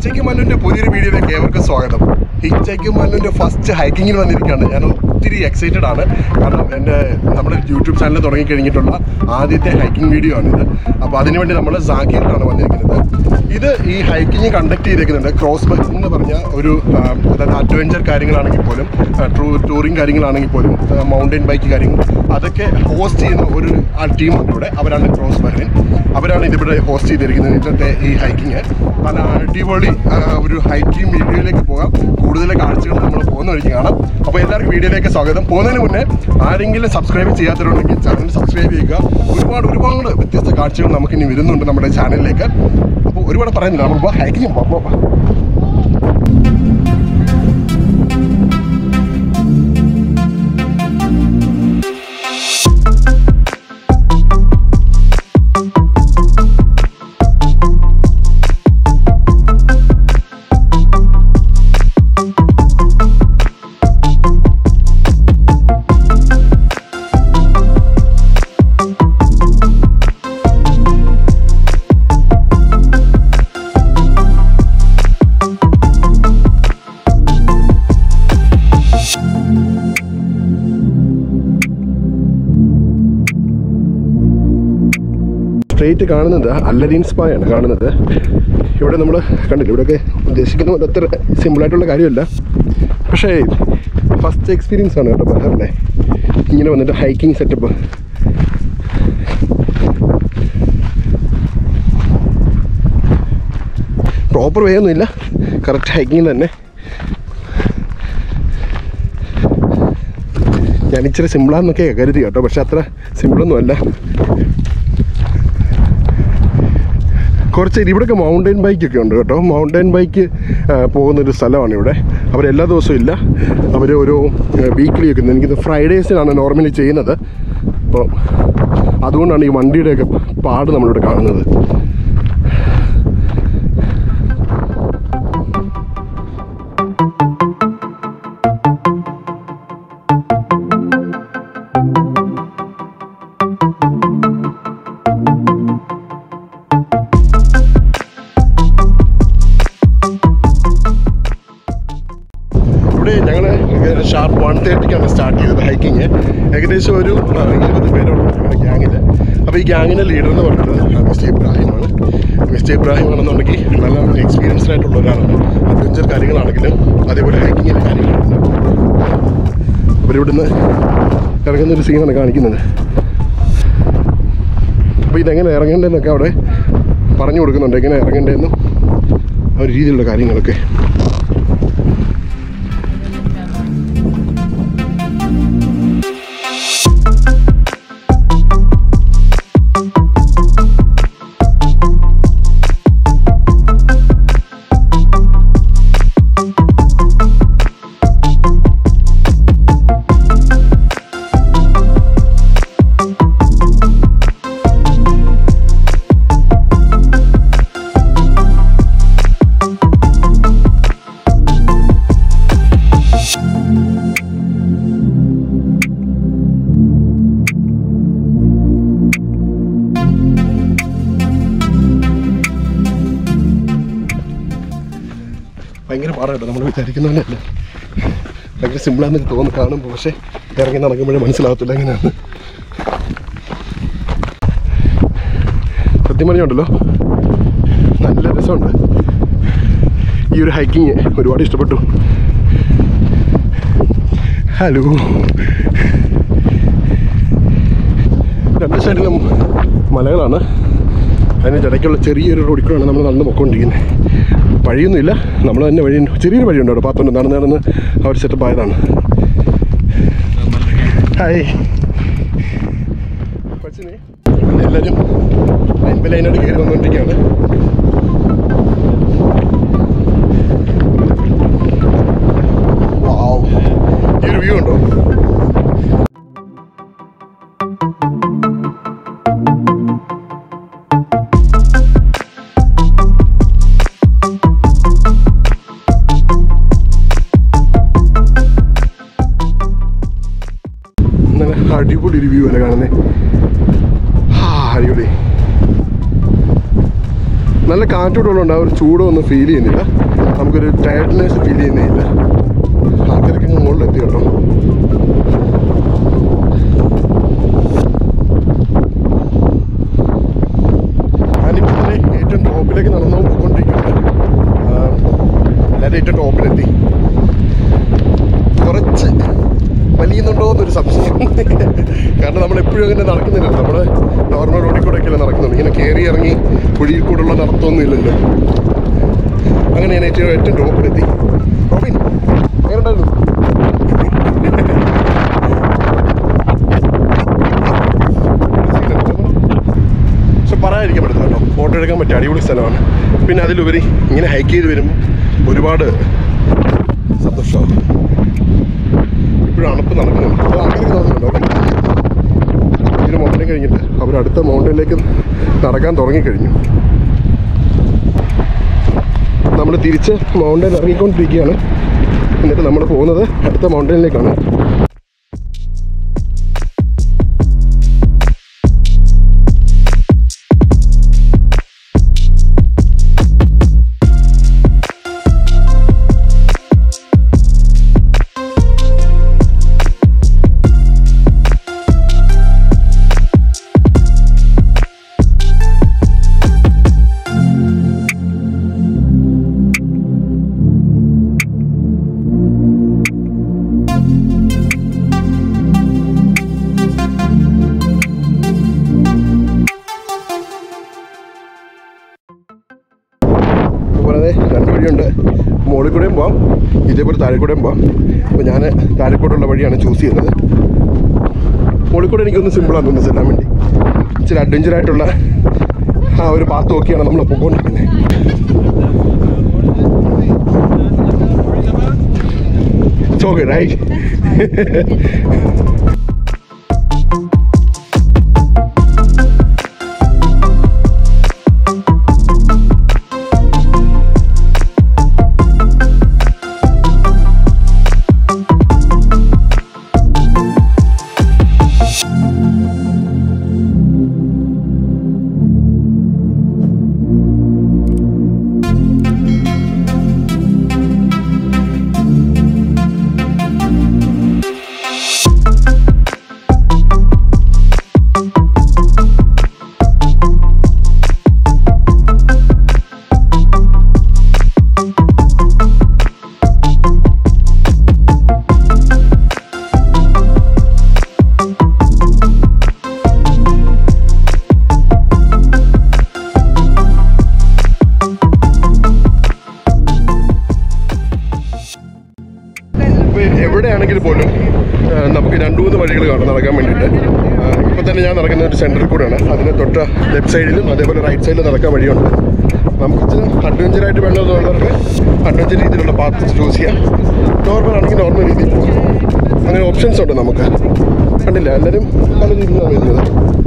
ഹിച്ചയ്ക്ക് മല്ലുവിൻ്റെ പുതിയൊരു വീഡിയോയിലേക്ക് ഏവർക്കും സ്വാഗതം ഹിച്ചയ്ക്ക് മല്ലുവിൻ്റെ ഫസ്റ്റ് ഹൈക്കിങ്ങിന് വന്നിരിക്കുകയാണ് ഞാൻ ഒത്തിരി എക്സൈറ്റഡ് ആണ് കാരണം എൻ്റെ നമ്മുടെ യൂട്യൂബ് ചാനൽ തുടങ്ങിക്കഴിഞ്ഞിട്ടുള്ള ആദ്യത്തെ ഹൈക്കിംഗ് വീഡിയോ ആണിത് അപ്പോൾ അതിനുവേണ്ടി നമ്മൾ സാഗീറിലാണ് വന്നിരിക്കുന്നത് ഇത് ഈ ഹൈക്കിങ് കണ്ടക്ട് ചെയ്തേക്കുന്നുണ്ട് ക്രോസ് ബൈക്ക് എന്ന് പറഞ്ഞ ഒരു ആ, അതായത് അഡ്വഞ്ചർ കാര്യങ്ങളാണെങ്കിൽ പോലും ട്രൂ ടൂറിങ് കാര്യങ്ങളാണെങ്കിൽ പോലും മൗണ്ടൻ ബൈക്ക് കാര്യങ്ങൾ അതൊക്കെ ഹോസ്റ്റ് ചെയ്യുന്ന ഒരു ടീമുണ്ട് ഇവിടെ അവരാണ് ക്രോസ് ബൈറിൻ അവരാണ് ഇതിവിടെ ഹോസ്റ്റ് ചെയ്തിരിക്കുന്നത് ഇന്നത്തെ ഈ ഹൈക്കിങ് പല അടിപൊളി ആ, ഒരു ഹൈക്കിംഗ് വീഡിയോയിലേക്ക് പോകാം കൂടുതൽ കാഴ്ചകൾ നമ്മൾ പോകുന്ന വഴിക്ക് കാണാം അപ്പോൾ എല്ലാവർക്കും വീഡിയോയിലേക്ക് സ്വാഗതം പോകുന്നതിന് മുന്നേ ആരെങ്കിലും സബ്സ്ക്രൈബ് ചെയ്യാത്തവരുണ്ടെങ്കിൽ ചാനൽ സബ്സ്ക്രൈബ് ചെയ്യുക ഒരുപാട് ഒരുപാട് വ്യത്യസ്ത കാഴ്ചകൾ നമുക്ക് ഇനി വരുന്നുണ്ട് നമ്മുടെ ചാനലിലേക്ക് അപ്പോൾ ഒരുപാട് പറയുന്നില്ല നമുക്ക് ഹൈക്കിങ് പോകാം പോകാം സ്ട്രേറ്റ് കാണുന്നത് അല്ലരീൻ സ്പായാണ് കാണുന്നത് ഇവിടെ നമ്മൾ കണ്ടില്ല ഇവിടെയൊക്കെ ഉദ്ദേശിക്കുന്ന പോലെ അത്ര സിമ്പിളായിട്ടുള്ള കാര്യമല്ല പക്ഷേ ഫസ്റ്റ് എക്സ്പീരിയൻസ് ആണ് കേട്ടോ ബഹറിലെ ഇങ്ങനെ വന്നിട്ട് ഹൈക്കിംഗ് സെറ്റപ്പ് പ്രോപ്പർ വേ ഒന്നുമില്ല കറക്റ്റ് ഹൈക്കിംഗ് തന്നെ ഞാൻ ഇച്ചിരി സിമ്പിളാന്നൊക്കെ കരുതി കേട്ടോ പക്ഷെ അത്ര സിമ്പിളൊന്നും അല്ല കുറച്ച് ഇവിടെയൊക്കെ മൗണ്ടൻ ബൈക്കൊക്കെ ഉണ്ട് കേട്ടോ മൗണ്ടൻ ബൈക്ക് പോകുന്നൊരു സ്ഥലമാണ് ഇവിടെ അവരെല്ലാ ദിവസവും ഇല്ല അവർ ഓരോ വീക്ക്ലി ഒക്കെ എനിക്കിത് ഫ്രൈഡേസിനാണ് നോർമലി ചെയ്യുന്നത് അപ്പോൾ അതുകൊണ്ടാണ് ഈ വണ്ടിയുടെയൊക്കെ പാട് നമ്മളിവിടെ കാണുന്നത് ഇവിടെ ഞങ്ങൾ ഷാർപ്പ് വൺ തേർട്ടിക്കാണ് സ്റ്റാർട്ട് ചെയ്തത് ഹൈക്കിങ് ഏകദേശം ഒരു ആ, ഇരുപത് പേരോളം ഞങ്ങളുടെ ഗ്യാങ്ങിൽ അപ്പോൾ ഈ ഗ്യാങ്ങിൻ്റെ ലീഡർ എന്ന് പറയുന്നത് മിസ്റ്റർ ഇബ്രാഹിമാണ് മിസ്റ്റർ ഇബ്രാഹിം ആണെന്നുണ്ടെങ്കിൽ നല്ല എക്സ്പീരിയൻസ്ഡ് ആയിട്ടുള്ള ഒരാളാണ് അഡ്വഞ്ചർ കാര്യങ്ങളാണെങ്കിലും അതേപോലെ ഹൈക്കിങ്ങിൻ്റെ കാര്യങ്ങളാണെങ്കിലും അവരിവിടുന്ന് ഇറങ്ങുന്ന ഒരു സീനാണ് കാണിക്കുന്നത് അപ്പോൾ ഇതെങ്ങനെ ഇറങ്ങേണ്ടതെന്നൊക്കെ അവിടെ പറഞ്ഞു കൊടുക്കുന്നുണ്ട് എങ്ങനെ ഇറങ്ങേണ്ടതെന്നും ആ ഒരു രീതിയിലുള്ള കാര്യങ്ങളൊക്കെ ഭയങ്കര പാടാട്ടോ നമ്മൾ വിചാരിക്കുന്ന പോലെയല്ല ഭയങ്കര സിമ്പിളാണെന്നൊക്കെ തോന്നുന്നു കാണുമ്പോൾ പക്ഷേ ഇറങ്ങി നടക്കുമ്പോഴേ മനസ്സിലാകത്തില്ല എങ്ങനെയാണ് സത്യം പറഞ്ഞുണ്ടല്ലോ നല്ല രസമുണ്ട് ഈ ഒരു ഹൈക്കിങ് ഒരുപാട് ഇഷ്ടപ്പെട്ടു ഹലോ രണ്ട് സൈഡിലും മലകളാണ് അതിന് ഇടയ്ക്കുള്ള ചെറിയൊരു റോഡിൽ കൂടെയാണ് നമ്മൾ നടന്ന് പൊയ്ക്കൊണ്ടിരിക്കുന്നത് വഴിയൊന്നുമില്ല നമ്മൾ തന്നെ വഴി ചെറിയൊരു വഴിയുണ്ട് അവിടെ പാത്തുണ്ട് നടന്ന് നടന്ന് ആ ഒരു സെറ്റപ്പ് ആയതാണ് ഹായ് കൊച്ചിനെ എല്ലാവരും ലൈൻ ലൈനായിട്ട് കയറി വന്നുകൊണ്ടിരിക്കുകയാണ് വാവ്. ഈ ഒരു വ്യൂ ഉണ്ടോ നല്ല അടിപൊളി ഒരു വ്യൂ അല്ലേ കാണുന്നത് ആ അടിപൊളി നല്ല കാറ്റോടുള്ളതുകൊണ്ട് ആ ഒരു ചൂടൊന്നും ഫീൽ ചെയ്യുന്നില്ല നമുക്കൊരു ടയർഡ്നെസ് ഫീൽ ചെയ്യുന്നില്ല ആൾക്കാരൊക്കെ അങ്ങ് മുകളിലെത്തി കേട്ടോ ഞാനിപ്പോൾ തന്നെ ഏറ്റവും ടോപ്പിലേക്ക് നടന്നു പോയിക്കൊണ്ടിരിക്കുകയാണ് ആ, എല്ലാവരും ഏറ്റവും ടോപ്പിലെത്തി കുറച്ച് വലിയുന്നുണ്ടോ എന്നൊരു സംശയം കാരണം നമ്മൾ എപ്പോഴും അങ്ങനെ നടക്കുന്നില്ല നമ്മൾ നോർമൽ റോഡിൽ കൂടെ ഒക്കെയല്ലേ നടക്കുന്നുള്ളൂ ഇങ്ങനെ കയറി ഇറങ്ങി കുഴിയിൽ കൂടെയുള്ള നടത്തമൊന്നും ഇല്ലല്ലോ അങ്ങനെ ഞാൻ ഏറ്റവും ഏറ്റവും ടോപ്പിലെത്തി റോബിൻ എങ്ങനെ ഉണ്ടായിരുന്നു പക്ഷെ പറയാതിരിക്കാൻ പറ്റില്ല കേട്ടോ ഫോട്ടോ എടുക്കാൻ പറ്റിയ അടിപൊളി സ്ഥലമാണ് പിന്നെ അതിലുപരി ഇങ്ങനെ ഹൈക്ക് ചെയ്ത് വരുമ്പോൾ ഒരുപാട് സന്തോഷമാണ് ഇപ്പോഴും അണുപ്പ് നടക്കുന്നുണ്ട് അത് അങ്ങനെ നടക്കുന്നുണ്ട് അവർ ഇതിന് മൗണ്ടൻ കഴിഞ്ഞിട്ട് അവർ അടുത്ത മൗണ്ടനിലേക്ക് നടക്കാൻ തുടങ്ങിക്കഴിഞ്ഞു നമ്മൾ തിരിച്ച് മൗണ്ടൻ ഇറങ്ങിക്കൊണ്ടിരിക്കുകയാണ് എന്നിട്ട് നമ്മൾ പോകുന്നത് അടുത്ത മൗണ്ടനിലേക്കാണ് അതുപോലെ തന്നെ രണ്ട് വഴിയുണ്ട് മുകളിൽ കൂടെയും പോവാം ഇതേപോലെ താഴെ കൂടെയും പോവാം അപ്പോൾ ഞാൻ താഴെ കൂടെയുള്ള വഴിയാണ് ചൂസ് ചെയ്യുന്നത് മുകളിൽ കൂടെ എനിക്കൊന്ന് സിമ്പിളാണ് തോന്നുന്നു ചെല്ലാൻ വേണ്ടി ഇച്ചിരി അഡ്വഞ്ചർ ആയിട്ടുള്ള ആ ഒരു പാത്ത് നോക്കിയാണ് നമ്മൾ പോയിക്കൊണ്ടിരിക്കുന്നത് It's okay, right? ഇപ്പൊ എവിടെയാണെങ്കിൽ പോലും ആ, നമുക്ക് രണ്ട് മൂന്ന് വഴികൾ കാണും നടക്കാൻ വേണ്ടിയിട്ട് ഇപ്പം തന്നെ ഞാൻ നടക്കുന്ന ഒരു സെൻറ്ററിൽ കൂടെയാണ് അതിന് തൊട്ട് ലെഫ്റ്റ് സൈഡിലും അതേപോലെ റൈറ്റ് സൈഡിലും നടക്കാൻ വഴിയുണ്ട് നമുക്ക് ഇച്ചിരി അഡ്വഞ്ചറായിട്ട് വേണ്ടതെന്നുള്ളവർക്ക് അഡ്വഞ്ചർ രീതിയിലുള്ള പാത്ത് ചൂസ് ചെയ്യാം നോർമൽ ആണെങ്കിൽ നോർമൽ രീതിയിൽ പോകും അങ്ങനെ ഓപ്ഷൻസ് ഉണ്ട് നമുക്ക് കണ്ടില്ല എല്ലാവരും പല രീതിയിലാണ് വരുന്നത്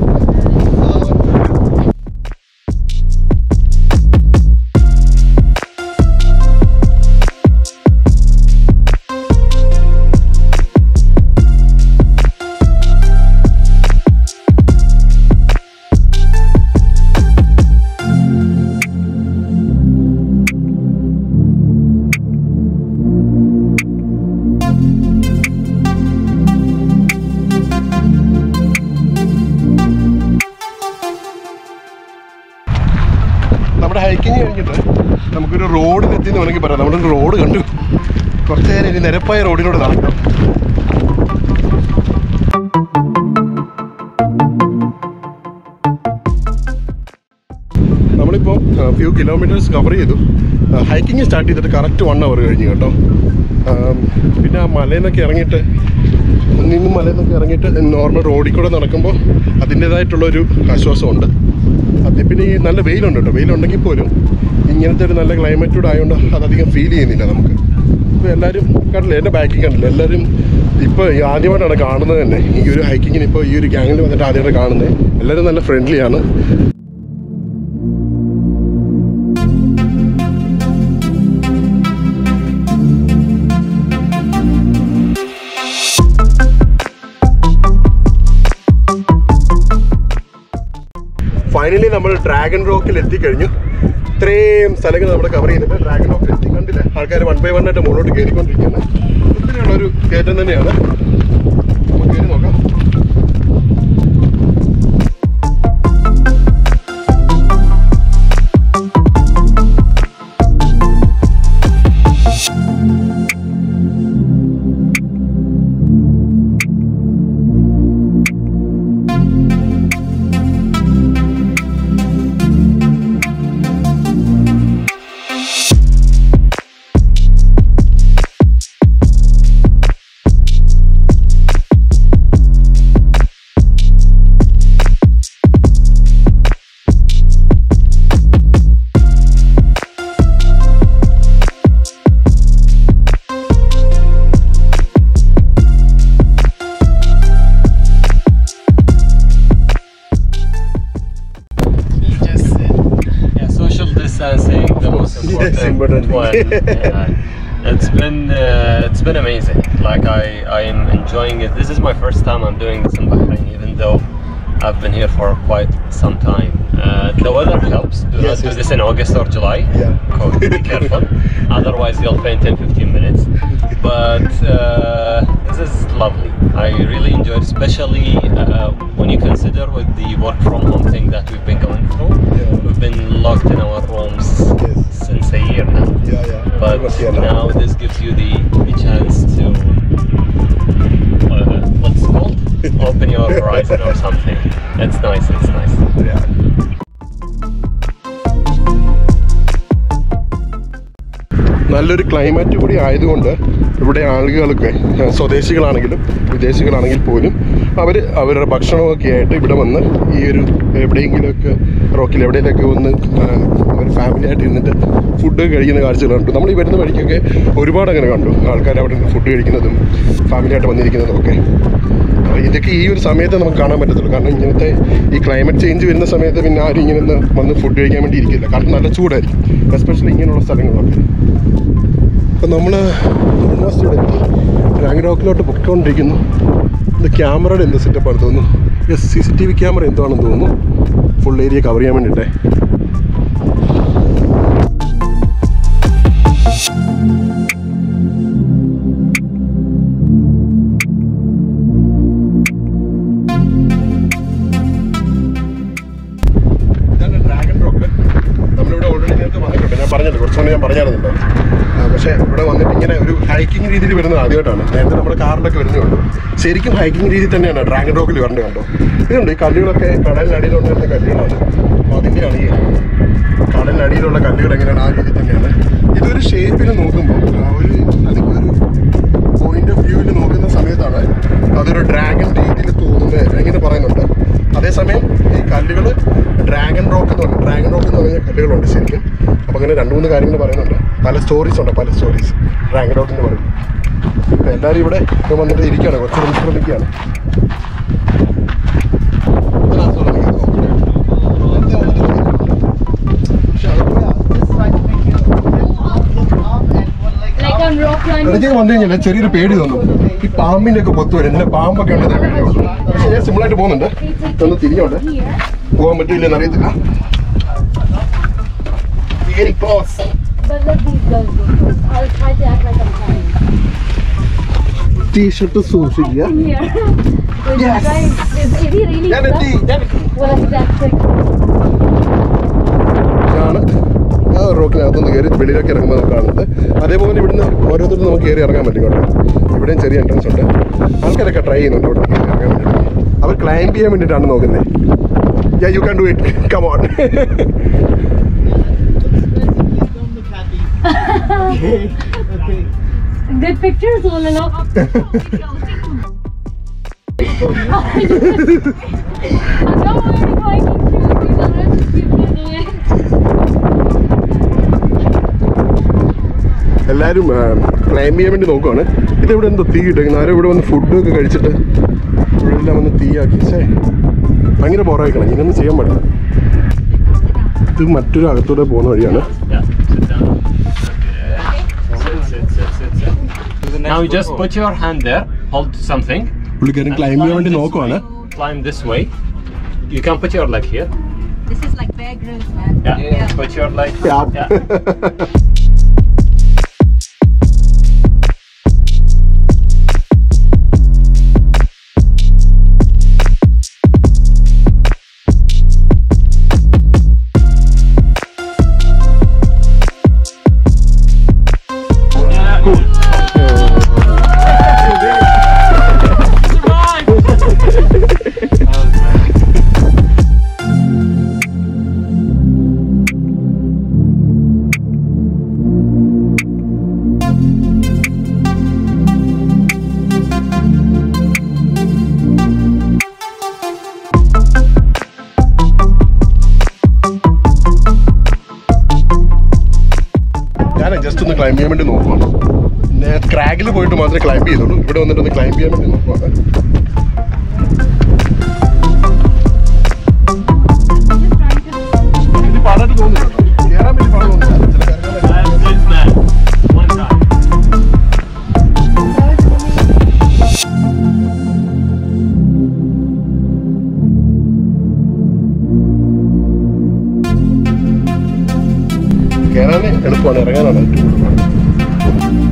നമ്മുടെ ഹൈക്കിങ് കഴിഞ്ഞിട്ട് നമുക്കൊരു റോഡിലെത്തി എന്ന് വേണമെങ്കിൽ പറയാം നമ്മുടെ റോഡ് കണ്ടു കുറച്ച് നേരം ഇനി നിരപ്പായ റോഡിലൂടെ നടക്കാം നമ്മളിപ്പോൾ ഫ്യൂ കിലോമീറ്റേഴ്സ് കവർ ചെയ്തു ഹൈക്കിങ് സ്റ്റാർട്ട് ചെയ്തിട്ട് കറക്റ്റ് വൺ അവർ കഴിഞ്ഞു കേട്ടോ ആം, പിന്നെ ആ മലയിൽ നിന്നൊക്കെ ഇറങ്ങിയിട്ട് കുന്നിൽ നിന്നും മലയിൽ നിന്നൊക്കെ ഇറങ്ങിയിട്ട് നോർമൽ റോഡിൽ കൂടെ നടക്കുമ്പോൾ അതിൻ്റേതായിട്ടുള്ളൊരു ആശ്വാസമുണ്ട് അത് പിന്നെ ഈ നല്ല വെയിലുണ്ട് കേട്ടോ വെയിലുണ്ടെങ്കിൽ പോലും ഇങ്ങനത്തെ ഒരു നല്ല ക്ലൈമറ്റൂടെ ആയതുകൊണ്ട് അതധികം ഫീൽ ചെയ്യുന്നില്ല നമുക്ക് ഇപ്പോൾ എല്ലാവരും കണ്ടില്ലേ എൻ്റെ ബാക്കിൽ കണ്ടില്ല എല്ലാവരും ഇപ്പോൾ ഈ ആദ്യമായിട്ടാണ് കാണുന്നത് തന്നെ ഈ ഒരു ഹൈക്കിങ്ങിന് ഇപ്പോൾ ഈ ഒരു ഗ്യാങ്ങിൽ വന്നിട്ട് ആദ്യമായിട്ട് കാണുന്നത് എല്ലാവരും നല്ല ഫ്രണ്ട്ലിയാണ് ഫൈനലി നമ്മൾ ഡ്രാഗൺ റോക്കിൽ എത്തിക്കഴിഞ്ഞു ഇത്രയും സ്ഥലങ്ങൾ നമ്മൾ കവർ ചെയ്തിട്ട് ഡ്രാഗൺ ഓഫ് എത്തി കണ്ടില്ലേ ആൾക്കാർ വൺ ബൈ വൺ ആയിട്ട് മുകളിലോട്ട് കയറിക്കൊണ്ടിരിക്കുകയാണ് ഒത്തിരിയുള്ള ഒരു കയറ്റം തന്നെയാണ് നമുക്ക് കയറി നോക്കാം just uh, yeah, social distancing, the most important, Yes, important. one. Yeah. It's been uh, it's been amazing. Like I I am enjoying it. This is my first time I'm doing this in Bahrain, even though I've been here for quite some time. Uh, the weather helps. Do Yes, not do yes. this in August or July. Yeah. Co- Be careful. Otherwise, you'll faint in 15 minutes. But uh, this is lovely. I really enjoy, it, especially uh, when you consider with the work from home thing that we've been going through. Yeah. We've been locked in our rooms Yes. since a year now. Yeah, yeah. But You must hear now. now this gives you the, the chance to uh, what's it called open your horizon or something. It's nice. It's nice. Yeah. നല്ലൊരു climate കൂടി ആയതുകൊണ്ട് ഇവിടെ ആളുകളൊക്കെ ഏഹ്, സ്വദേശികളാണെങ്കിലും വിദേശികളാണെങ്കിൽ പോലും അവർ അവരുടെ ഭക്ഷണമൊക്കെ ആയിട്ട് ഇവിടെ വന്ന് ഈ ഒരു എവിടെയെങ്കിലുമൊക്കെ റോക്കിൽ എവിടെയെങ്കിലൊക്കെ വന്ന് ഏഹ്, അവർ ഫാമിലി ആയിട്ട് ഇരുന്നിട്ട് ഫുഡ് കഴിക്കുന്ന കാഴ്ചകൾ കണ്ടു നമ്മൾ ഈ വരുന്ന വഴിക്കൊക്കെ ഒരുപാട് അങ്ങനെ കണ്ടു ആൾക്കാർ അവിടെ നിന്ന് ഫുഡ് കഴിക്കുന്നതും ഫാമിലി ആയിട്ട് വന്നിരിക്കുന്നതും ഒക്കെ അപ്പോൾ ഇതൊക്കെ ഈ ഒരു സമയത്ത് നമുക്ക് കാണാൻ പറ്റത്തുള്ളൂ കാരണം ഇങ്ങനത്തെ ഈ ക്ലൈമറ്റ് ചേഞ്ച് വരുന്ന സമയത്ത് പിന്നെ ആരും ഇങ്ങനെ ഒന്ന് വന്ന് ഫുഡ് കഴിക്കാൻ വേണ്ടി ഇരിക്കില്ല കാരണം നല്ല ചൂടായിരിക്കും എസ്പെഷ്യലി ഇങ്ങനെയുള്ള സ്ഥലങ്ങളിലൊക്കെ അപ്പം നമ്മൾ ഓൾമോസ്റ്റ് ഇവിടെ എത്തി റാങ്ക് റോക്കിലോട്ട് പൊയ്ക്കൊണ്ടിരിക്കുന്നു ഇത് ക്യാമറയുടെ എന്ത് സെറ്റപ്പാണ് തോന്നുന്നു yes C C T V camera എന്തോ ആണെന്ന് തോന്നുന്നു ഫുൾ ഏരിയ കവർ ചെയ്യാൻ വേണ്ടിയിട്ടേ ഇതാണ് ഡ്രാഗൺ റോക്ക് നമ്മളിവിടെ ഓൾറെഡി നേരത്തെ വന്നിട്ടുണ്ട് ഞാൻ പറഞ്ഞല്ലോ കുറച്ചുകൊണ്ട് ഞാൻ പറഞ്ഞായിരുന്നല്ലോ ആ, പക്ഷേ ഇവിടെ വന്നിട്ട് ഇങ്ങനെ ഒരു ഹൈക്കിംഗ് രീതിയിൽ വരുന്നത് ആദ്യമായിട്ടാണ് നേരത്തെ നമ്മുടെ കാറിലൊക്കെ വരുന്നുള്ളൂ ശരിക്കും ഹൈക്കിംഗ് രീതി തന്നെയാണ് ഡ്രാഗൺ റോക്കിൽ വരേണ്ടത് കണ്ടോ ഇതുണ്ട് ഈ കല്ലുകളൊക്കെ കടലിനടിയിലുണ്ടായിരുന്ന കല്ലുകളാണ് അപ്പോൾ അതിൻ്റെയാണ് ഈ കടലിനടിയിലുള്ള കല്ലുകൾ എങ്ങനെയാണ് ആ രീതി തന്നെയാണ് ഇതൊരു ഷേപ്പിൽ നോക്കുമ്പോൾ ആ ഒരു അതിൻ്റെ ഒരു പോയിന്റ് ഓഫ് വ്യൂവിൽ നോക്കുന്ന സമയത്താണ് അതൊരു ഡ്രാഗൺ രീതിയിൽ തോന്നുന്നത് ഇങ്ങനെ പറയുന്നുണ്ട് അതേസമയം ഈ കല്ലുകൾ ഡ്രാഗൺ റോക്ക് എന്ന് പറഞ്ഞ ഡ്രാഗൺ റോക്ക് എന്ന് പറഞ്ഞ കല്ലുകളുണ്ട് ശരിക്കും അപ്പോൾ അങ്ങനെ രണ്ട് മൂന്ന് കാര്യങ്ങൾ പറയുന്നുണ്ട് പല സ്റ്റോറീസ് ഉണ്ട് പല സ്റ്റോറീസ് ഡ്രാഗൺ റോക്ക് എന്ന് പറയും അപ്പോൾ എല്ലാവരും ഇവിടെ ഇപ്പൊ വന്നിട്ട് ഇരിക്കുകയാണ് കുറച്ച് വിശ്രമിക്കുകയാണ് ഞാൻ ആസ്വദിക്കുന്നു. നേരത്തെ വന്നിട്ടില്ല. പക്ഷേ അത് Like on rock climbing. ഇടയ്ക്ക് വന്നു കഴിഞ്ഞാൽ ചെറിയൊരു പേടി തോന്നും ഈ പാമ്പിന്റെ ഒക്കെ പൊത്ത് വരും എന്നെ പാമ്പൊക്കെ ഉണ്ടെന്ന് പേടിയുള്ളൂ പക്ഷെ ഞാൻ സിമ്പിളായിട്ട് പോകുന്നുണ്ട് ഒന്ന് തിരിഞ്ഞോണ്ട് പോകാൻ പറ്റില്ലെന്ന് അറിയത്തില്ല Very close. But let these guys go first. I'll try to act like I'm flying. T shirt സൂക്ഷിക്കുക Here. When Yes. you try, is, is he really ഞാൻ എത്തി stuck? ഞാൻ എത്തി. Well, is that trick? ഇതാണ് ആ റോക്കിനകത്തുനിന്ന് കയറി വെളിയിലേക്ക് ഇറങ്ങുമ്പോൾ നമുക്ക് കാണുന്നത് അതേപോലെ ഇവിടുന്ന് ഓരോരുത്തരും നമുക്ക് കയറി ഇറങ്ങാൻ പറ്റും കേട്ടോ ഇവിടെയും ചെറിയ എൻട്രൻസ് ഉണ്ട് ആൾക്കാരൊക്കെ ട്രൈ ചെയ്യുന്നുണ്ട് ഇവിടെ കയറി ഇറങ്ങാൻ വേണ്ടി അവർ ക്ലൈംബ് ചെയ്യാൻ വേണ്ടിയിട്ടാണ് നോക്കുന്നത് yeah you can do it come on Good pictures, Olalo. Don't worry, Viking shoes. These are just people in the way. എല്ലാവരും ക്ലൈംബ് ചെയ്യാൻ വേണ്ടി നോക്കുവാണ് ഇതിവിടെ എന്തോ തീ ഇട്ടേക്കുന്നത് ആരും ഇവിടെ വന്ന് ഫുഡൊക്കെ കഴിച്ചിട്ട് ഇവിടെ എല്ലാം വന്ന് തീയാക്കി സേ ഭയങ്കര ബോറായിക്കണം ഇങ്ങനെയൊന്നും ചെയ്യാൻ പാടില്ല ഇത് മറ്റൊരു അകത്തൂടെ പോകുന്ന വഴിയാണ് Yeah. Sit down. Okay. Sit, sit, sit, sit, sit. Now you just put your hand there, hold something. പുള്ളിക്കാരൻ and ക്ലൈംബ് ചെയ്യാൻ climb വേണ്ടി this നോക്കുവാണ് way. Climb this way. You can put your leg here. This is like Bear Grylls, man. Yeah. Yeah. Put your light. Yeah. ഞാൻ just ഒന്ന് climb ചെയ്യാൻ വേണ്ടി നോക്കുവാണ് പിന്നെ ക്രാഗിൽ പോയിട്ട് മാത്രമേ ക്ലൈംബ് ചെയ്തുള്ളൂ ഇവിടെ വന്നിട്ട് ഒന്ന് ക്ലൈംബ് ചെയ്യാൻ വേണ്ടി നോക്കുവാണ് ഇത് പാടായിട്ട് തോന്നുന്നില്ല കേട്ടോ. കേറാൻ വലിയ പാട് തോന്നുന്നില്ല. ചില കാര്യങ്ങളൊക്കെ One time. കയറാൻ എളുപ്പമാണ് ഇറങ്ങാനാണ് ഏറ്റവും കൂടുതൽ പാട്.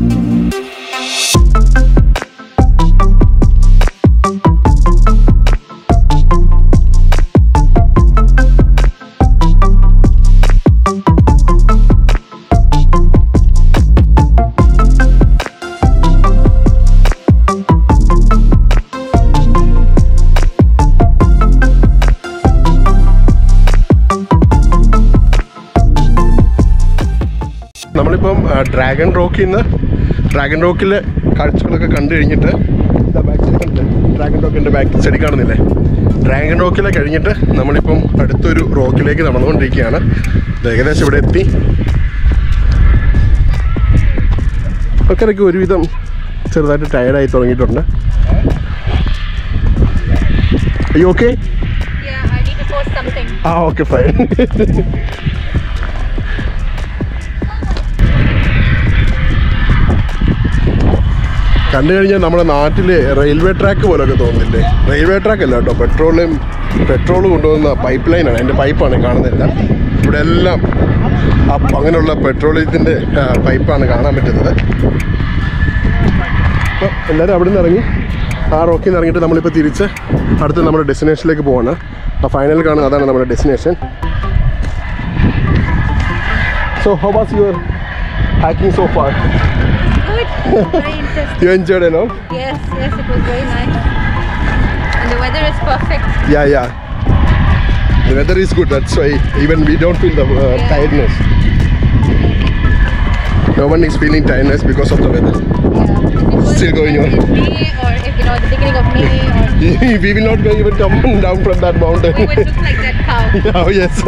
നമ്മളിപ്പം ആ, ഡ്രാഗൺ റോക്കിൽ നിന്ന് ഡ്രാഗൺ റോക്കിലെ കാഴ്ചകളൊക്കെ കണ്ടു കഴിഞ്ഞിട്ട് ഇതാ ബാക്ക് സൈഡ് കണ്ടില്ലേ ഡ്രാഗൺ റോക്കിൻ്റെ ബാക്ക് സൈഡിൽ കാണുന്നില്ലേ ഡ്രാഗൺ റോക്കിലെ കഴിഞ്ഞിട്ട് നമ്മളിപ്പം അടുത്തൊരു റോക്കിലേക്ക് നടന്നുകൊണ്ടിരിക്കുകയാണ് ഇത് ഏകദേശം ഇവിടെ എത്തി ആൾക്കാരൊക്കെ ഒരുവിധം ചെറുതായിട്ട് ടയർഡായി തുടങ്ങിയിട്ടുണ്ട് അയ്യോ okay Yeah, I need to post something. ആ ഓക്കെ ഫൈൻ കണ്ടു കഴിഞ്ഞാൽ നമ്മുടെ നാട്ടിൽ റെയിൽവേ ട്രാക്ക് പോലൊക്കെ തോന്നുന്നില്ലേ റെയിൽവേ ട്രാക്ക് അല്ല കേട്ടോ പെട്രോളും പെട്രോൾ കൊണ്ടുവന്ന പൈപ്പ് ലൈനാണ് അതിൻ്റെ പൈപ്പാണ് കാണുന്നില്ല ഇവിടെ എല്ലാം ആ അങ്ങനെയുള്ള പെട്രോളിയത്തിൻ്റെ പൈപ്പാണ് കാണാൻ പറ്റുന്നത് അപ്പോൾ എല്ലാവരും അവിടെ നിന്ന് ഇറങ്ങി ആ റോക്കിൽ നിന്ന് ഇറങ്ങിയിട്ട് നമ്മളിപ്പോൾ തിരിച്ച് അടുത്ത് നമ്മുടെ ഡെസ്റ്റിനേഷനിലേക്ക് പോവാണ് ആ ഫൈനൽ കാണുന്നത് അതാണ് നമ്മുടെ destination so how was your hiking so far Good. Very interesting. You enjoyed a lot Yes, yes, it was very nice. And the weather is perfect. Yeah, yeah. The weather is good. That's why even we don't feel the uh, Yeah. tiredness. No one is feeling tiredness because of the weather. Yeah. If it was Still going on. in May or if you know the beginning of May or we will not go even come down from that mountain. we would look like that cow. oh yes.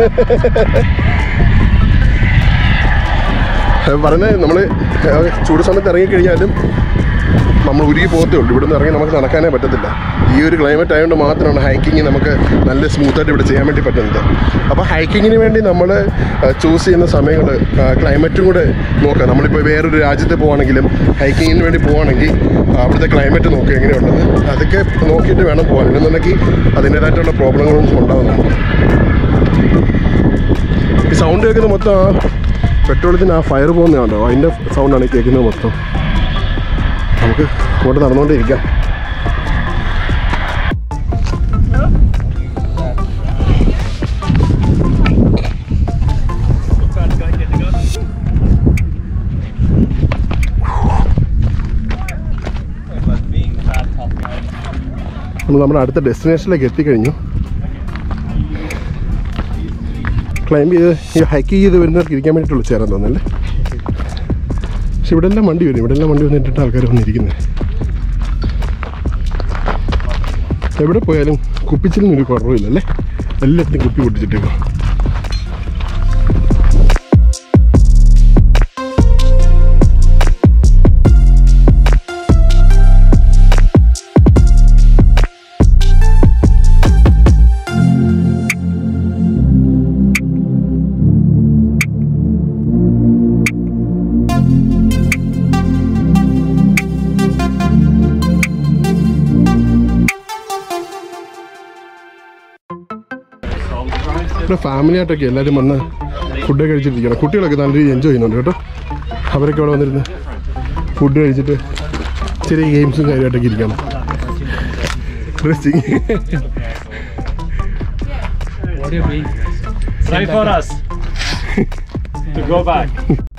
പറഞ്ഞത് നമ്മൾ ചൂട് സമയത്ത് ഇറങ്ങിക്കഴിഞ്ഞാലും നമ്മൾ ഉരുകി പോകത്തേ ഉള്ളൂ ഇവിടെ നിന്ന് ഇറങ്ങി നമുക്ക് നടക്കാനേ പറ്റത്തില്ല ഈ ഒരു ക്ലൈമറ്റ് ആയതുകൊണ്ട് മാത്രമാണ് ഹൈക്കിങ് നമുക്ക് നല്ല സ്മൂത്തായിട്ട് ഇവിടെ ചെയ്യാൻ വേണ്ടി പറ്റുന്നത് അപ്പോൾ ഹൈക്കിങ്ങിന് വേണ്ടി നമ്മൾ ചൂസ് ചെയ്യുന്ന സമയങ്ങൾ ക്ലൈമറ്റും കൂടെ നോക്കുക നമ്മളിപ്പോൾ വേറൊരു രാജ്യത്ത് പോവുകയാണെങ്കിലും ഹൈക്കിങ്ങിന് വേണ്ടി പോവുകയാണെങ്കിൽ അവിടുത്തെ ക്ലൈമറ്റ് നോക്കുക എങ്ങനെയുണ്ടെന്ന് അതൊക്കെ നോക്കിയിട്ട് വേണം പോകാൻ എന്നുണ്ടെങ്കിൽ അതിൻ്റേതായിട്ടുള്ള പ്രോബ്ലങ്ങളൊന്നും ഉണ്ടാകുന്നുണ്ട് ഈ സൗണ്ട് കേൾക്കുന്ന മൊത്തം ആ പെട്രോളത്തിന് ആ ഫയർ പോകുന്നതാണോ അതിൻ്റെ സൗണ്ടാണ് ഈ കേൾക്കുന്നത് മൊത്തം നമുക്ക് ഇങ്ങോട്ട് നടന്നുകൊണ്ടിരിക്കാം നമ്മൾ നമ്മുടെ അടുത്ത ഡെസ്റ്റിനേഷനിലേക്ക് എത്തിക്കഴിഞ്ഞു ക്ലൈംബ് ചെയ്ത് ഈ ഹൈക്ക് ചെയ്ത് വരുന്നവർക്ക് ഇരിക്കാൻ വേണ്ടിയിട്ടുള്ള ചേരാൻ തോന്നല്ലേ പക്ഷെ ഇവിടെ എല്ലാം വണ്ടി വരും ഇവിടെ എല്ലാം വണ്ടി വന്നിട്ടിട്ട് ആൾക്കാർ വന്നിരിക്കുന്നത് എവിടെ പോയാലും കുപ്പിച്ചിലും ഒരു കുറവില്ലല്ലേ എല്ലാത്തിനും കുപ്പി പൊട്ടിച്ചിട്ടേക്കും ഇവിടെ ഫാമിലി ആയിട്ടൊക്കെ എല്ലാവരും വന്ന് ഫുഡ് കഴിച്ചിട്ടിരിക്കണം കുട്ടികളൊക്കെ നല്ല രീതിയിൽ എൻജോയ് ചെയ്യുന്നുണ്ട് കേട്ടോ അവരൊക്കെ ഇവിടെ വന്നിരുന്ന് ഫുഡ് കഴിച്ചിട്ട് ചെറിയ ഗെയിംസും കാര്യമായിട്ടൊക്കെ ഇരിക്കണം interesting What do you mean? Try for us to go back.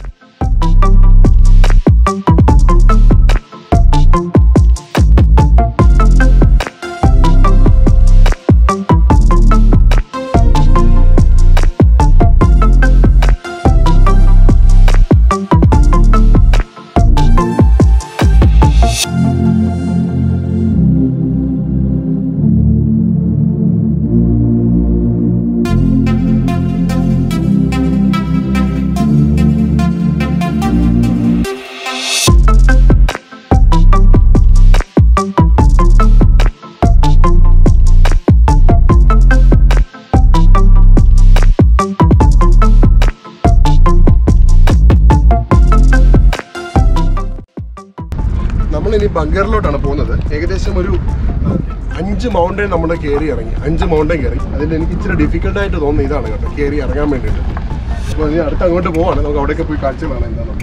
നമ്മളിനി ബങ്കറിലോട്ടാണ് പോകുന്നത് ഏകദേശം ഒരു അഞ്ച് മൗണ്ടൻ നമ്മൾ കയറി ഇറങ്ങി അഞ്ച് മൗണ്ടൻ കയറി അതിൽ എനിക്ക് ഇച്ചിരി ഡിഫിക്കൽട്ടായിട്ട് തോന്നുന്നത് ഇതാണ് കേട്ടോ കയറി ഇറങ്ങാൻ വേണ്ടിയിട്ട് അപ്പോൾ ഇനി അടുത്ത് അങ്ങോട്ട് പോവാണ് നമുക്ക് അവിടെയൊക്കെ പോയി കാഴ്ച കാണാം എന്താണെന്നുള്ളത്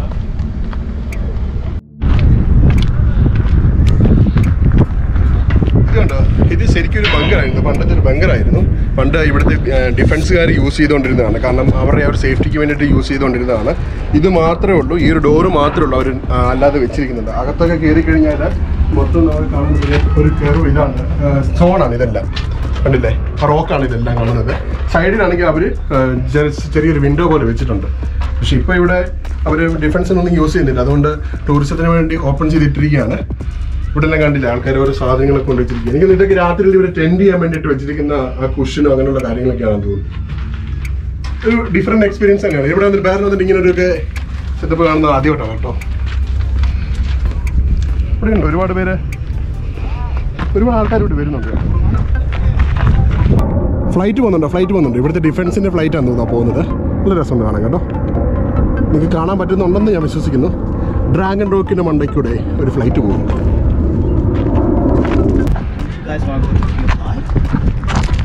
ഇത് കണ്ടോ ഇത് ശരിക്കും ഒരു ബങ്കറായിരുന്നു പണ്ടത്തെ ഒരു ബങ്കറായിരുന്നു പണ്ട് ഇവിടുത്തെ ഡിഫൻസുകാർ യൂസ് ചെയ്തുകൊണ്ടിരുന്നതാണ് കാരണം അവരുടെ ആ ഒരു സേഫ്റ്റിക്ക് വേണ്ടിയിട്ട് യൂസ് ചെയ്തുകൊണ്ടിരുന്നതാണ് ഇത് മാത്രമേ ഉള്ളൂ ഈ ഒരു ഡോറ് മാത്രമേ ഉള്ളൂ അവർ അല്ലാതെ വെച്ചിരിക്കുന്നുണ്ട് അകത്തൊക്കെ കയറി കഴിഞ്ഞാൽ മൊത്തം നമ്മൾ കാണുന്നത് ഒരു കയറും ഇതാണ് സ്റ്റോണാണ് ഇതെല്ലാം കണ്ടില്ലേ റോക്കാണ് ഇതെല്ലാം കാണുന്നത് സൈഡിലാണെങ്കിൽ അവർ ചെറിയൊരു വിൻഡോ പോലെ വെച്ചിട്ടുണ്ട് പക്ഷെ ഇപ്പോൾ ഇവിടെ അവർ ഡിഫൻസിനൊന്നും യൂസ് ചെയ്യുന്നില്ല അതുകൊണ്ട് ടൂറിസത്തിന് വേണ്ടി ഓപ്പൺ ചെയ്തിട്ടിരിക്കുകയാണ് ഇവിടെ എല്ലാം കണ്ടില്ല ആൾക്കാർ ഓരോ സാധനങ്ങളൊക്കെ കൊണ്ട് വെച്ചിരിക്കുക എനിക്ക് ഇതൊക്കെ രാത്രിയിൽ ഇവിടെ ടെൻഡ് ചെയ്യാൻ വേണ്ടിയിട്ട് വെച്ചിരിക്കുന്ന ആ കുഷനും അങ്ങനെയുള്ള കാര്യങ്ങളൊക്കെയാണെന്ന് തോന്നുന്നു ഒരു ഡിഫറെന്റ് എക്സ്പീരിയൻസ് തന്നെയാണ് ഇവിടെ വന്നിട്ട് വേറെ വന്നിട്ട് ഇങ്ങനെ ഒരു സെറ്റപ്പ് കാണുന്നത് ആദ്യമായിട്ടാണ് കേട്ടോ ഇവിടെ ഉണ്ട് ഒരുപാട് പേര് ഒരുപാട് ആൾക്കാർ ഇവിടെ വരുന്നുണ്ട് ഫ്ലൈറ്റ് പോകുന്നുണ്ടോ ഫ്ലൈറ്റ് പോകുന്നുണ്ട് ഇവിടുത്തെ ഡിഫൻസിന്റെ ഫ്ലൈറ്റ് ആണ് തോന്നുന്നു പോകുന്നത് നല്ല രസമുണ്ട് കാണാൻ കേട്ടോ നിങ്ങൾക്ക് കാണാൻ പറ്റുന്നുണ്ടെന്ന് ഞാൻ വിശ്വസിക്കുന്നു ഡ്രാഗൺ റോക്കിന്റെ മണ്ടയ്ക്കൂടെ ഒരു ഫ്ലൈറ്റ് പോകുന്നു Guys want to go to fly?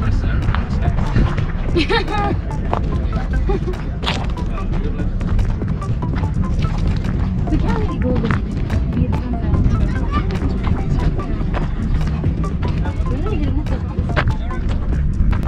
We can't really go with Vietnam now. Really, you must have-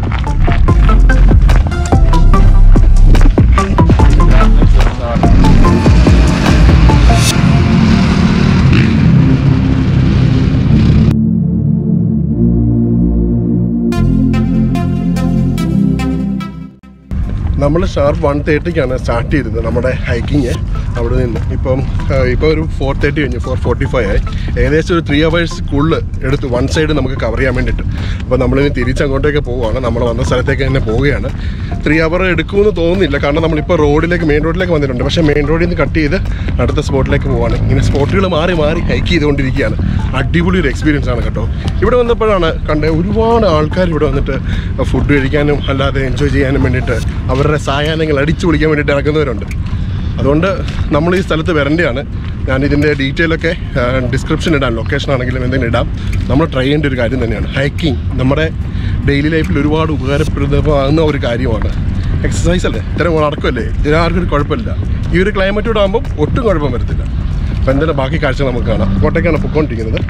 നമ്മൾ ഷാർപ്പ് വൺ തേർട്ടിക്കാണ് സ്റ്റാർട്ട് ചെയ്തത് നമ്മുടെ ഹൈക്കിങ് അവിടെ നിന്ന് ഇപ്പം ആ, ഇപ്പോൾ ഒരു ഫോർ തേർട്ടി കഴിഞ്ഞു ഫോർ ഫോർട്ടി ഫൈവ് ആയി ഏകദേശം ഒരു ത്രീ അവേഴ്സ് കൂടുതൽ എടുത്ത് വൺ സൈഡ് നമുക്ക് കവർ ചെയ്യാൻ വേണ്ടിയിട്ട് അപ്പോൾ നമ്മളിനി തിരിച്ചങ്ങോട്ടേക്ക് പോവുകയാണ് നമ്മൾ വന്ന സ്ഥലത്തേക്ക് തന്നെ പോവുകയാണ് ത്രീ അവർ എടുക്കുമെന്ന് തോന്നുന്നില്ല കാരണം നമ്മളിപ്പോൾ റോഡിലേക്ക് മെയിൻ റോഡിലേക്ക് വന്നിട്ടുണ്ട് പക്ഷേ മെയിൻ റോഡിൽ നിന്ന് കട്ട് ചെയ്ത് അടുത്ത സ്പോട്ടിലേക്ക് പോവാണ് ഇങ്ങനെ സ്പോട്ടുകൾ മാറി മാറി ഹൈക്ക് ചെയ്തുകൊണ്ടിരിക്കുകയാണ് അടിപൊളി ഒരു എക്സ്പീരിയൻസ് ആണ് കേട്ടോ ഇവിടെ വന്നപ്പോഴാണ് കണ്ട ഒരുപാട് ആൾക്കാർ ഇവിടെ വന്നിട്ട് ഫുഡ് കഴിക്കാനും അല്ലാതെ എൻജോയ് ചെയ്യാനും വേണ്ടിയിട്ട് അവരുടെ സായാഹ്നങ്ങൾ അടിച്ചു പൊളിക്കാൻ വേണ്ടിയിട്ട് ഇറങ്ങുന്നവരുണ്ട് അതുകൊണ്ട് നമ്മൾ ഈ സ്ഥലത്ത് വരേണ്ടതാണ് ഞാൻ ഇതിൻ്റെ ഡീറ്റെയിൽ ഒക്കെ ഡിസ്ക്രിപ്ഷൻ ഇടാം ലൊക്കേഷൻ ആണെങ്കിലും എന്തെങ്കിലും ഇടാം നമ്മൾ ട്രൈ ചെയ്യേണ്ട ഒരു കാര്യം തന്നെയാണ് ഹൈക്കിംഗ് നമ്മുടെ ഡെയിലി ലൈഫിൽ ഒരുപാട് ഉപകാരപ്രദമാകുന്ന ഒരു കാര്യമാണ് എക്സസൈസ് അല്ലേ ഇത്തരം നടക്കുമല്ലേ ഇതിനാർക്കും ഒരു കുഴപ്പമില്ല ഈ ഒരു ക്ലൈമറ്റോട് ആകുമ്പോൾ ഒട്ടും കുഴപ്പം വരത്തില്ല അപ്പോൾ എന്തായാലും ബാക്കി കാഴ്ച നമുക്ക് കാണാം കോട്ടയ്ക്കാണ് പൊയ്ക്കൊണ്ടിരിക്കുന്നത്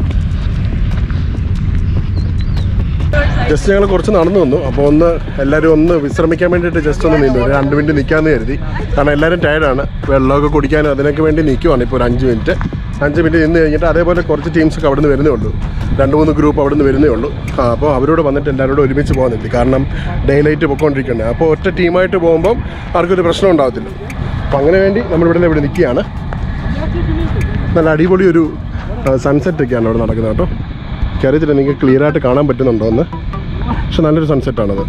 ജസ്റ്റ് ഞങ്ങൾ കുറച്ച് നടന്നു വന്നു അപ്പോൾ ഒന്ന് എല്ലാവരും ഒന്ന് വിശ്രമിക്കാൻ വേണ്ടിയിട്ട് ജസ്റ്റ് ഒന്ന് നിന്നു ഒരു രണ്ട് മിനിറ്റ് നിൽക്കാമെന്ന് കരുതി കാരണം എല്ലാവരും ടയർഡാണ് വെള്ളമൊക്കെ കുടിക്കാനും അതിനൊക്കെ വേണ്ടി നിൽക്കുവാണ് ഇപ്പോൾ ഒരു അഞ്ച് മിനിറ്റ് അഞ്ച് മിനിറ്റ് നിന്ന് കഴിഞ്ഞിട്ട് അതേപോലെ കുറച്ച് ടീംസൊക്കെ അവിടെ നിന്ന് വരുന്നേ ഉള്ളൂ രണ്ട് മൂന്ന് ഗ്രൂപ്പ് അവിടെ നിന്ന് വരുന്നേ ഉള്ളൂ ആ, അപ്പോൾ അവരോട് വന്നിട്ട് എല്ലാവരോടും ഒരുമിച്ച് പോകാൻ നിർത്തി കാരണം ഡേ ലൈറ്റ് പൊയ്ക്കൊണ്ടിരിക്കുന്നത് അപ്പോൾ ഒറ്റ ടീമായിട്ട് പോകുമ്പം ആർക്കൊരു പ്രശ്നം ഉണ്ടാകത്തില്ല അപ്പോൾ അങ്ങനെ വേണ്ടി നമ്മളിവിടെ ഇവിടെ നിൽക്കുകയാണ് നല്ല അടിപൊളി ഒരു സൺസെറ്റ് ഒക്കെയാണ് അവിടെ നടക്കുന്നത് കേട്ടോ എനിക്കറിയത്തില്ല നിങ്ങൾക്ക് ക്ലിയർ ആയിട്ട് കാണാൻ പറ്റുന്നുണ്ടോ എന്ന് പക്ഷെ നല്ലൊരു സൺസെറ്റാണത്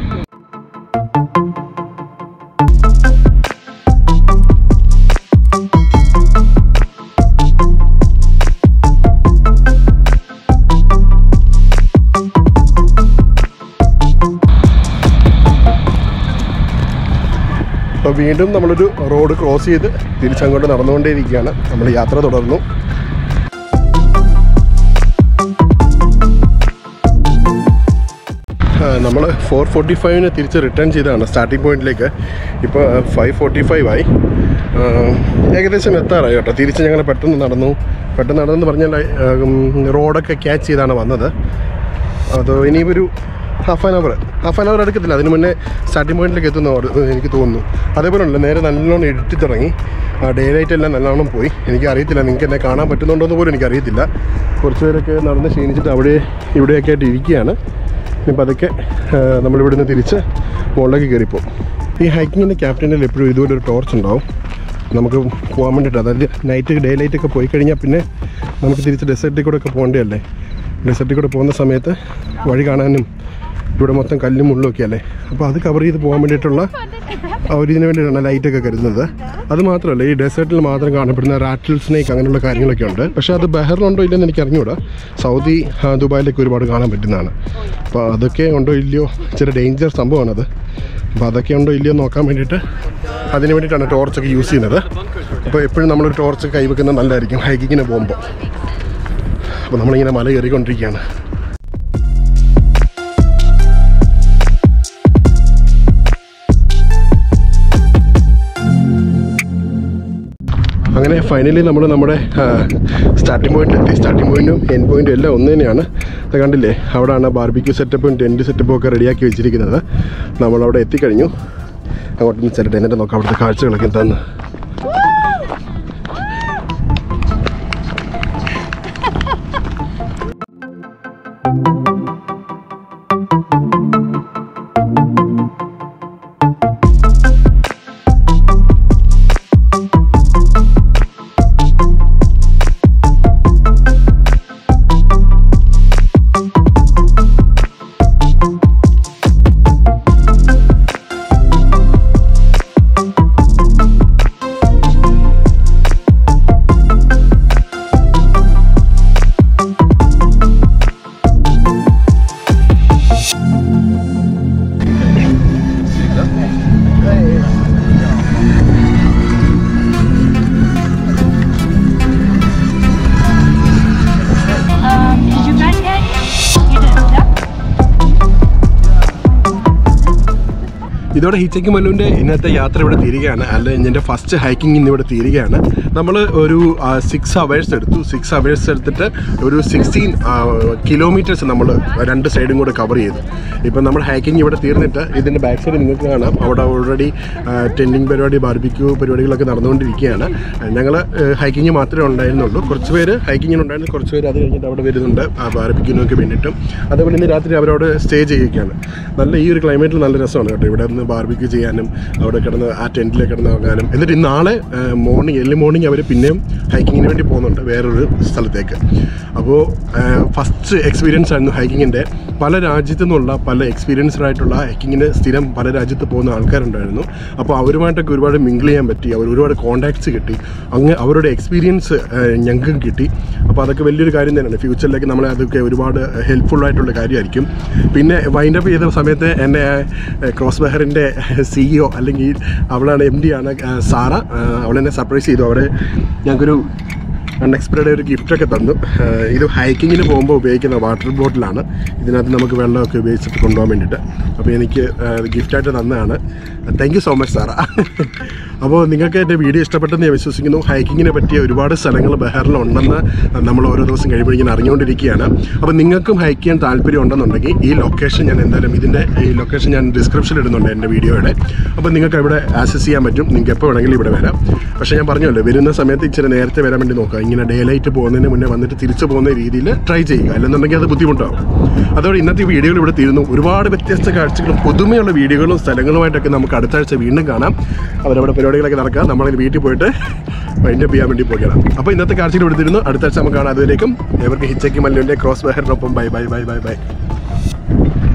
അപ്പോൾ വീണ്ടും നമ്മളൊരു റോഡ് ക്രോസ് ചെയ്ത് തിരിച്ചങ്ങോട്ട് നടന്നുകൊണ്ടേയിരിക്കുകയാണ് നമ്മൾ യാത്ര തുടർന്നു ആ, നമ്മൾ ഫോർ ഫോർട്ടി ഫൈവിന് തിരിച്ച് റിട്ടേൺ ചെയ്തതാണ് സ്റ്റാർട്ടിംഗ് പോയിന്റിലേക്ക് ഇപ്പോൾ ഫൈവ് ഫോർട്ടി ഫൈവ് ആയി ആ, ഏകദേശം എത്താറായി കേട്ടോ തിരിച്ച് ഞങ്ങൾ പെട്ടെന്ന് നടന്നു പെട്ടെന്ന് നടന്നെന്ന് പറഞ്ഞാൽ ആ, ഉം, റോഡൊക്കെ ക്യാച്ച് ചെയ്താണ് വന്നത് അത് ഇനിയൊരു half an hour half an hour എടുക്കത്തില്ല അതിന് മുന്നേ സ്റ്റാർട്ടിംഗ് പോയിന്റിലേക്ക് എത്തുന്ന ഒരു- എനിക്ക് തോന്നുന്നു അതേപോലെ അല്ല നേരെ നല്ലോണം ഇടിട്ടി തുടങ്ങി ആ ഡേ ലൈറ്റ് എല്ലാം നല്ലോണം പോയി എനിക്ക് അറിയത്തില്ല നിങ്ങൾക്ക് എന്നെ കാണാൻ പറ്റുന്നുണ്ടോ എന്ന് പോലും എനിക്കറിയത്തില്ല കുറച്ച് പേരൊക്കെ നടന്ന് ക്ഷീണിച്ചിട്ട് അവിടെ ഇവിടെയൊക്കെ ആയിട്ട് ഇരിക്കുകയാണ് ഇപ്പം അതൊക്കെ നമ്മളിവിടുന്ന് തിരിച്ച് മുകളിലേക്ക് കയറിപ്പോവും ഈ ഹൈക്കിങ്ങിൻ്റെ ക്യാപ്റ്റനിൽ എപ്പോഴും ഇതുപോലെ ഒരു ടോർച്ച് ഉണ്ടാവും നമുക്ക് പോകാൻ വേണ്ടിയിട്ട് അതായത് നൈറ്റ് ഡേ ലൈറ്റ് ഒക്കെ പോയി കഴിഞ്ഞാൽ പിന്നെ നമുക്ക് തിരിച്ച് ഡെസേർട്ടിൽ കൂടെ ഒക്കെ പോകേണ്ടതല്ലേ ഡെസേർട്ടിൽ കൂടെ പോകുന്ന സമയത്ത് വഴി കാണാനും ഇവിടെ മൊത്തം കല്ലും മുള്ളും ഒക്കെ അല്ലേ അപ്പോൾ അത് കവർ ചെയ്ത് പോകാൻ വേണ്ടിയിട്ടുള്ള ആ ഒരു ഇതിന് വേണ്ടിയിട്ടാണ് ലൈറ്റൊക്കെ കരുതുന്നത് അത് മാത്രമല്ല ഈ ഡെസേർട്ടിൽ മാത്രം കാണപ്പെടുന്ന റാറ്റിൽ സ്നേക്ക് അങ്ങനെയുള്ള കാര്യങ്ങളൊക്കെ ഉണ്ട് പക്ഷേ അത് ബഹറിലുണ്ടോ ഇല്ലെന്ന് എനിക്ക് അറിഞ്ഞൂടാ സൗദി ആ, ദുബായിലൊക്കെ ഒരുപാട് കാണാൻ പറ്റുന്നതാണ് അപ്പോൾ അതൊക്കെ ഉണ്ടോ ഇല്ലയോ ഇച്ചിരി ഡേഞ്ചർ സംഭവമാണത് അപ്പോൾ അതൊക്കെ ഉണ്ടോ ഇല്ലയോ നോക്കാൻ വേണ്ടിയിട്ട് അതിന് വേണ്ടിയിട്ടാണ് ടോർച്ചൊക്കെ യൂസ് ചെയ്യുന്നത് അപ്പോൾ എപ്പോഴും നമ്മളൊരു ടോർച്ച് കൈവെക്കുന്നത് നല്ലതായിരിക്കും ഹൈക്കിങ്ങിന് പോകുമ്പോൾ അപ്പോൾ നമ്മളിങ്ങനെ മല കയറിക്കൊണ്ടിരിക്കുകയാണ് അങ്ങനെ ഫൈനലി നമ്മൾ നമ്മുടെ സ്റ്റാർട്ടിംഗ് പോയിന്റ് എത്തി സ്റ്റാർട്ടിംഗ് പോയിന്റും എൻ പോയിന്റും എല്ലാം ഒന്ന് തന്നെയാണ് അത് കണ്ടില്ലേ അവിടെയാണ് ബാർബിക്യൂ സെറ്റപ്പും ടെൻറ്റ് സെറ്റപ്പും ഒക്കെ റെഡിയാക്കി വെച്ചിരിക്കുന്നത് നമ്മളവിടെ എത്തിക്കഴിഞ്ഞു അങ്ങോട്ടൊന്ന് ചെല്ലട്ടെ എന്നിട്ട് നോക്കാം അവിടുത്തെ കാഴ്ചകളൊക്കെ എന്താന്ന് Um, did you guys get it? You did, yeah? ഇതോടെ ഹിച്ചയ്ക്ക് മല്ലുവിൻ്റെ ഇന്നത്തെ യാത്ര ഇവിടെ തീരുകയാണ് അല്ല എൻ്റെ ഫസ്റ്റ് ഹൈക്കിംഗ് ഇന്ന് ഇവിടെ തീരുകയാണ് നമ്മൾ ഒരു സിക്സ് അവേഴ്സ് എടുത്തു സിക്സ് അവേഴ്സ് എടുത്തിട്ട് ഒരു സിക്സ്റ്റീൻ കിലോമീറ്റേഴ്സ് നമ്മൾ രണ്ട് സൈഡും കൂടെ കവർ ചെയ്തു ഇപ്പം നമ്മൾ ഹൈക്കിംഗ് ഇവിടെ തീർന്നിട്ട് ഇതിൻ്റെ ബാക്ക് സൈഡ് നിങ്ങൾക്ക് കാണാം അവിടെ ഓൾറെഡി ടെൻറ്റിങ് പരിപാടി ബാർബിക്യൂ പരിപാടികളൊക്കെ നടന്നുകൊണ്ടിരിക്കുകയാണ് ഞങ്ങൾ ഹൈക്കിംഗ് മാത്രമേ ഉണ്ടായിരുന്നുള്ളൂ കുറച്ച് പേര് ഹൈക്കിങ്ങിന് ഉണ്ടായിരുന്നു കുറച്ച് പേര് അത് കഴിഞ്ഞിട്ട് അവിടെ വരുന്നുണ്ട് ബാർബിക്യൂനൊക്കെ വേണ്ടിയിട്ടും അതേപോലെ ഇന്ന് രാത്രി അവരവിടെ സ്റ്റേ ചെയ്യുകയാണ് നല്ല ഈ ഒരു ക്ലൈമറ്റിൽ നല്ല രസമാണ് കേട്ടോ ഇവിടെ നിന്ന് ബാർബിക്യൂ ചെയ്യാനും അവിടെ കിടന്ന് ആ ടെൻറ്റിൽ കിടന്ന് ഉറങ്ങാനും എന്നിട്ട് ഇന്ന് നാളെ മോർണിംഗ് എർലി മോർണിംഗ് അവർ പിന്നെയും ഹൈക്കിങ്ങിന് വേണ്ടി പോകുന്നുണ്ട് വേറൊരു സ്ഥലത്തേക്ക് അപ്പോൾ ഫസ്റ്റ് എക്സ്പീരിയൻസ് ആയിരുന്നു ഹൈക്കിങ്ങിൻ്റെ പല രാജ്യത്തു നിന്നുള്ള പല എക്സ്പീരിയൻസ്ഡ് ആയിട്ടുള്ള ഹൈക്കിങ്ങിന് സ്ഥിരം പല രാജ്യത്ത് പോകുന്ന ആൾക്കാരുണ്ടായിരുന്നു അപ്പോൾ അവരുമായിട്ടൊക്കെ ഒരുപാട് മിങ്കിൾ ചെയ്യാൻ പറ്റി അവർ ഒരുപാട് കോണ്ടാക്ട്സ് കിട്ടി അങ്ങ് അവരുടെ എക്സ്പീരിയൻസ് ഞങ്ങൾക്കും കിട്ടി അപ്പോൾ അതൊക്കെ വലിയൊരു കാര്യം തന്നെയാണ് ഫ്യൂച്ചറിലേക്ക് നമ്മളെ അതൊക്കെ ഒരുപാട് ഹെൽപ്ഫുൾ ആയിട്ടുള്ള കാര്യമായിരിക്കും പിന്നെ വൈൻഡ് അപ്പ് ചെയ്ത സമയത്ത് എന്നെ ക്രോസ് ബെഹറിൻ്റെ സിഇഒ അല്ലെങ്കിൽ അവളാണ് എം ഡി ആണ് ആ, സാറ ആ, അവളെന്നെ സർപ്രൈസ് ചെയ്തു അവിടെ ഞങ്ങൾക്കൊരു അൺഎക്സ്പെക്റ്റഡ് ഒരു ഗിഫ്റ്റൊക്കെ തന്നു ആ, ഇത് ഹൈക്കിങ്ങിന് പോകുമ്പോൾ ഉപയോഗിക്കുന്ന വാട്ടർ ബോട്ടിലാണ് ഇതിനകത്ത് നമുക്ക് വെള്ളമൊക്കെ ഉപയോഗിച്ചിട്ട് കൊണ്ടുപോകാൻ വേണ്ടിയിട്ട് അപ്പോൾ എനിക്ക് ഗിഫ്റ്റായിട്ട് തന്നതാണ് thank you so much Sara അപ്പോൾ നിങ്ങൾക്ക് എൻ്റെ വീഡിയോ ഇഷ്ടപ്പെട്ടെന്ന് ഞാൻ വിശ്വസിക്കുന്നു ഹൈക്കിങ്ങിനെ പറ്റിയ ഒരുപാട് സ്ഥലങ്ങൾ ബഹറിലുണ്ടെന്ന് നമ്മൾ ഓരോ ദിവസം കഴിയുമ്പോൾ ഇങ്ങനെ അറിഞ്ഞുകൊണ്ടിരിക്കുകയാണ് അപ്പോൾ നിങ്ങൾക്കും ഹൈക്ക് ചെയ്യാൻ താല്പര്യം ഉണ്ടെന്നുണ്ടെങ്കിൽ ഈ ലൊക്കേഷൻ ഞാൻ എന്തായാലും ഇതിൻ്റെ ഈ ലൊക്കേഷൻ ഞാൻ ഡിസ്ക്രിപ്ഷനിൽ ഇടുന്നുണ്ട് എൻ്റെ വീഡിയോയുടെ അപ്പോൾ നിങ്ങൾക്ക് ഇവിടെ ആക്സസ് ചെയ്യാൻ പറ്റും നിങ്ങൾക്ക് എപ്പോൾ വേണമെങ്കിലും ഇവിടെ വരാം പക്ഷേ ഞാൻ പറഞ്ഞല്ലോ വരുന്ന സമയത്ത് ഇച്ചിരി നേരത്തെ വരാൻ വേണ്ടി നോക്കുക ഇങ്ങനെ ഡേ ലൈറ്റ് പോകുന്നതിന് മുന്നേ വന്നിട്ട് തിരിച്ചു പോകുന്ന രീതിയിൽ ട്രൈ ചെയ്യുക അല്ലെന്നുണ്ടെങ്കിൽ അത് ബുദ്ധിമുട്ടാവും അതോടെ ഇന്നത്തെ വീഡിയോകൾ ഇവിടെ തീരുന്നു ഒരുപാട് വ്യത്യസ്ത കാഴ്ചകളും പുതുമയുള്ള വീഡിയോകളും സ്ഥലങ്ങളുമായിട്ടൊക്കെ നമുക്ക് അടുത്ത ആഴ്ച വീണ്ടും കാണാം അവരവിടെ പരിപാടികളൊക്കെ നടക്കുക നമ്മൾ വീട്ടിൽ പോയിട്ട് വൈൻഡ് അപ്പ് ചെയ്യാൻ വേണ്ടി പോകണം അപ്പോൾ ഇന്നത്തെ കാഴ്ചകൾ ഇവിടെ തീരുന്നു അടുത്ത ആഴ്ച നമുക്ക് കാണാം അതുവരേക്കും എവർക്ക് ഹിച്ചയ്ക്ക് മല്ലുവിൻ്റെ ക്രോസ് ബഹറിനൊപ്പം bye bye bye bye by